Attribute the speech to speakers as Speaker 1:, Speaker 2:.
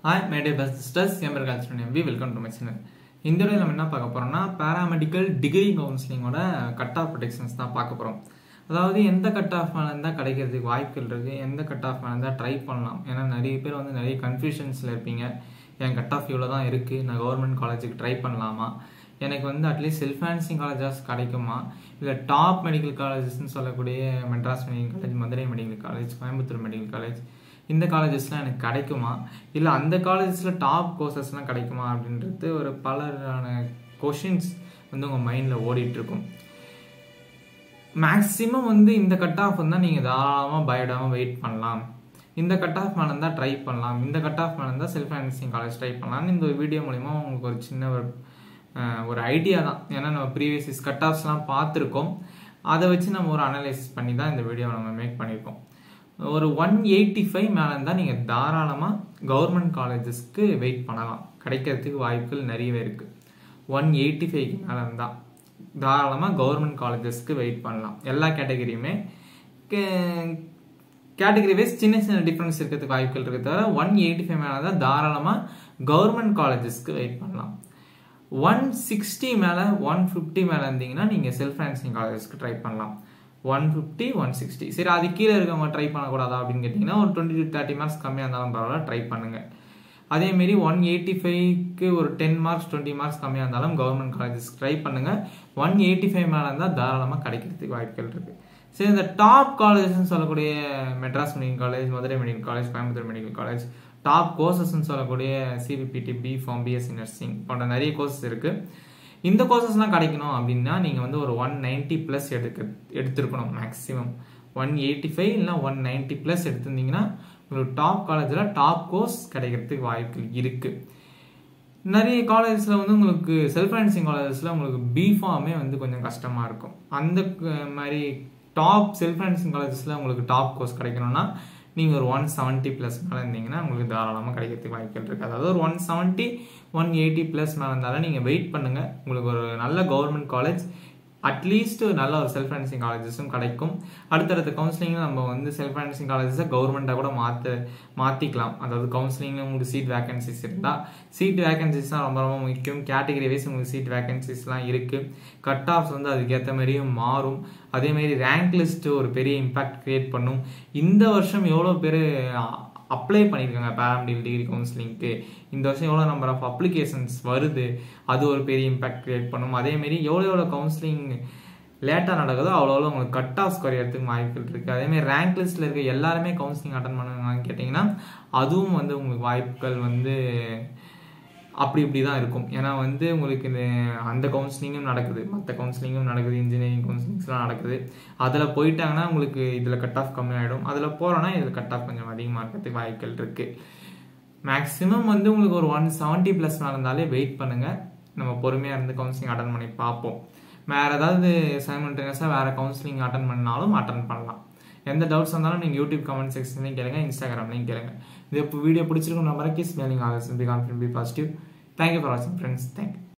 Speaker 1: hi my dear best sisters என் பேர் கால்ஸ்டன் எம்பி வெல்கம் டு மை சேனல் இந்த வீடியோ நம்ம என்ன பார்க்க போறோம்னா பேராமெடிக்கல் டிகிரி கவுன்சிலிங்கோட கட் ஆஃப் ப்ரொடெக்ஷன்ஸ் தான் பார்க்க போகிறோம் அதாவது எந்த கட் ஆஃப் மேலே இருந்தால் கிடைக்கிறதுக்கு வாய்ப்புகள் இருக்குது எந்த கட் ஆஃப் மேலே இருந்தால் ட்ரை பண்ணலாம் ஏன்னா நிறைய பேர் வந்து நிறைய கன்ஃபியூஷன்ஸில் இருப்பீங்க என் கட் ஆஃப் இவ்வளோ தான் இருக்குது நான் கவர்மெண்ட் காலேஜுக்கு ட்ரை பண்ணலாமா எனக்கு வந்து அட்லீஸ்ட் செல்ஃப் ஃபைனான்சிங் காலேஜஸ் கிடைக்குமா இல்லை டாப் மெடிக்கல் காலேஜஸ்ன்னு சொல்லக்கூடிய Madras medical college Madurai medical college Coimbatore medical college இந்த காலேஜஸ்லாம் எனக்கு கிடைக்குமா இல்லை அந்த காலேஜஸில் டாப் கோர்சஸ்லாம் கிடைக்குமா அப்படின்றது ஒரு பலரான கொஷின்ஸ் வந்து உங்கள் மைண்டில் ஓடிட்டுருக்கும் மேக்ஸிமம் வந்து இந்த கட் ஆஃப் இருந்தால் நீங்கள் தாராளமாக பயடாமல் வெயிட் பண்ணலாம் இந்த கட் ஆஃப் மேலே இருந்தால் ட்ரை பண்ணலாம் இந்த கட் ஆஃப் மேலே இருந்தால் செல்ஃப் ஃபைனான்சிங் காலேஜ் ட்ரை பண்ணலாம்னு இந்த வீடியோ மூலிமா உங்களுக்கு ஒரு சின்ன ஒரு ஒரு ஐடியா தான் ஏன்னா நம்ம ப்ரீவியஸ் கட் ஆஃப்ஸ்லாம் பார்த்துருக்கோம் அதை வச்சு நம்ம ஒரு அனலைசிஸ் பண்ணி தான் இந்த வீடியோவை நம்ம மேக் பண்ணியிருக்கோம் ஒரு ஒன் எயிட்டி ஃபைவ் மேலே இருந்தால் நீங்கள் தாராளமாக கவர்மெண்ட் காலேஜஸ்க்கு வெயிட் பண்ணலாம் கிடைக்கிறதுக்கு வாய்ப்புகள் நிறையவே இருக்குது ஒன் எயிட்டி ஃபைவ்க்கு மேலே இருந்தால் தாராளமாக கவர்மெண்ட் காலேஜஸ்க்கு வெயிட் பண்ணலாம் எல்லா கேட்டகரியுமே கேட்டகரி வைஸ் சின்ன சின்ன டிஃப்ரென்ஸ் இருக்கிறதுக்கு வாய்ப்புகள் இருக்குது தவிர ஒன் எயிட்டி ஃபைவ் மேலே தான் தாராளமாக கவர்மெண்ட் காலேஜஸ்க்கு வெயிட் பண்ணலாம் ஒன் சிக்ஸ்டி மேலே ஒன் ஃபிஃப்டி மேலே இருந்தீங்கன்னா நீங்கள் செல்ஃப் ஃபைனான்சிங் காலேஜஸ்க்கு ட்ரை பண்ணலாம் ஒன் ஃபிஃப்டி ஒன் சிக்ஸ்டி சரி அது கீழே இருக்கவங்க ட்ரை பண்ணக்கூடாதா அப்படின்னு கேட்டிங்கன்னா ஒரு டுவெண்ட்டி டு தேர்ட்டி மார்க்ஸ் கம்மியாக இருந்தாலும் பரவாயில்ல ட்ரை பண்ணுங்கள் அதேமாரி ஒன் எயிட்டி ஃபைவ்க்கு ஒரு டென் மார்க்ஸ் டுவெண்ட்டி மார்க்ஸ் கம்மியாக இருந்தாலும் கவர்மெண்ட் காலேஜஸ் ட்ரை பண்ணுங்கள் ஒன் எயிட்டி ஃபைவ் மேலே இருந்தால் தாராளமாக கிடைக்கிறதுக்கு வாய்ப்புகள் இருக்குது சரி இந்த டாப் காலேஜஸ்ன்னு சொல்லக்கூடிய Madras medical college Madurai medical college Coimbatore medical college top கோர்சஸ்ன்னு சொல்லக்கூடிய CPPT B pharm BSc nursing போன்ற நிறைய கோர்சஸ் இருக்குது இந்த கோர்சஸ்லாம் கிடைக்கணும் அப்படின்னா நீங்கள் வந்து ஒரு ஒன் நைன்ட்டி ப்ளஸ் எடுக்க எடுத்துருக்கணும் மேக்ஸிமம் ஒன் எயிட்டி ஃபைவ் இல்லை ஒன் நைன்ட்டி ப்ளஸ் எடுத்திருந்தீங்கன்னா உங்களுக்கு டாப் காலேஜில் டாப் கோர்ஸ் கிடைக்கிறதுக்கு வாய்ப்புகள் இருக்குது நிறைய காலேஜஸில் வந்து உங்களுக்கு செல்ஃப் ஃபைனான்சிங் காலேஜஸில் உங்களுக்கு பிஃபார்மே வந்து கொஞ்சம் கஷ்டமாக இருக்கும் அந்த மாதிரி டாப் செல்ஃப் ஃபைனான்சிங் காலேஜஸில் உங்களுக்கு டாப் கோர்ஸ் கிடைக்கணும்னா நீங்கள் ஒரு ஒன் செவன்ட்டி ப்ளஸ் மேலே இருந்தீங்கன்னா உங்களுக்கு தாராளமாக கிடைக்கிறதுக்கு வாய்ப்புகள் இருக்குது அதாவது ஒரு one seventy one eighty plus மேலே இருந்தாலும் நீங்கள் வெயிட் பண்ணுங்கள் உங்களுக்கு ஒரு நல்ல கவர்மெண்ட் காலேஜ் அட்லீஸ்ட் ஒரு நல்ல ஒரு செல்ஃப் ஃபைனான்சிங் காலேஜஸும் கிடைக்கும் அடுத்தடுத்த கவுன்சிலிங்கில் நம்ம வந்து செல்ஃப் ஃபைனான்சிங் காலேஜஸை கவர்மெண்ட்டாக கூட மாற்ற மாற்றிக்கலாம் அதாவது கவுன்சிலிங்கில் உங்களுக்கு சீட் வேகன்சிஸ் இருந்தால் சீட் வேகன்சிஸ் தான் ரொம்ப ரொம்ப முக்கியம் கேட்டகரி வைஸ் உங்களுக்கு சீட் வேகன்சிஸ்லாம் இருக்குது கட் ஆஃப்ஸ் வந்து அதுக்கேற்ற மாதிரியும் மாறும் அதேமாரி ரேங்க் லிஸ்ட் ஒரு பெரிய இம்பாக்ட் கிரியேட் பண்ணும் இந்த வருஷம் எவ்வளோ பேர் அப்ளை பண்ணியிருக்காங்க பேராமெடிக்கல் டிகிரி கவுன்சிலிங்க்கு இந்த வருஷம் எவ்வளோ நம்பர் ஆஃப் அப்ளிகேஷன்ஸ் வருது அது ஒரு பெரிய இம்பாக்ட் கிரியேட் பண்ணும் அதேமாரி எவ்வளோ எவ்வளோ கவுன்சிலிங் லேட்டாக நடக்குதோ அவ்வளோ எவ்வளோ உங்களுக்கு கட் ஆஃப்ஸ் குறையறதுக்கு வாய்ப்புகள் இருக்குது அதேமாதிரி ரேங்க் லிஸ்ட்டில் இருக்க எல்லாருமே கவுன்சிலிங் அட்டன் பண்ணுவாங்கன்னு கேட்டிங்கன்னா அதுவும் வந்து உங்களுக்கு வாய்ப்புகள் வந்து அப்படி இப்படி தான் இருக்கும் ஏன்னா வந்து உங்களுக்கு இந்த அந்த கவுன்சிலிங்கும் நடக்குது மற்ற கவுன்சிலிங்கும் நடக்குது இன்ஜினியரிங் கவுன்சிலிங்ஸ்லாம் நடக்குது அதில் போயிட்டாங்கன்னா உங்களுக்கு இதில் கட் ஆஃப் கம்மியாயிடும் அதில் போகிறோன்னா இதில் கட் ஆஃப் கொஞ்சம் அதிகமாக இருக்கிறதுக்கு வாய்ப்புகள் இருக்குது மேக்ஸிமம் வந்து உங்களுக்கு ஒரு ஒன் செவன்ட்டி ப்ளஸ் இருந்தாலே வெயிட் பண்ணுங்கள் நம்ம பொறுமையாக இருந்து கவுன்சிலிங் அட்டன் பண்ணி பார்ப்போம் வேறு ஏதாவது சைமல்டேனியஸாக வேறு கவுன்சிலிங் அட்டன் பண்ணாலும் அட்டன் பண்ணலாம் எந்த டவுட்ஸ் இருந்தாலும் நீங்கள் யூடியூப் கமெண்ட் செக்ஷன்லையும் கேளுங்க இன்ஸ்டாகிராம்லையும் கேளுங்க இது இப்போ வீடியோ பிடிச்சிருக்கும் நம்பரை keep smiling always be confident be positive thank you for வாட்சிங் ஃப்ரெண்ட்ஸ் தேங்க்யூ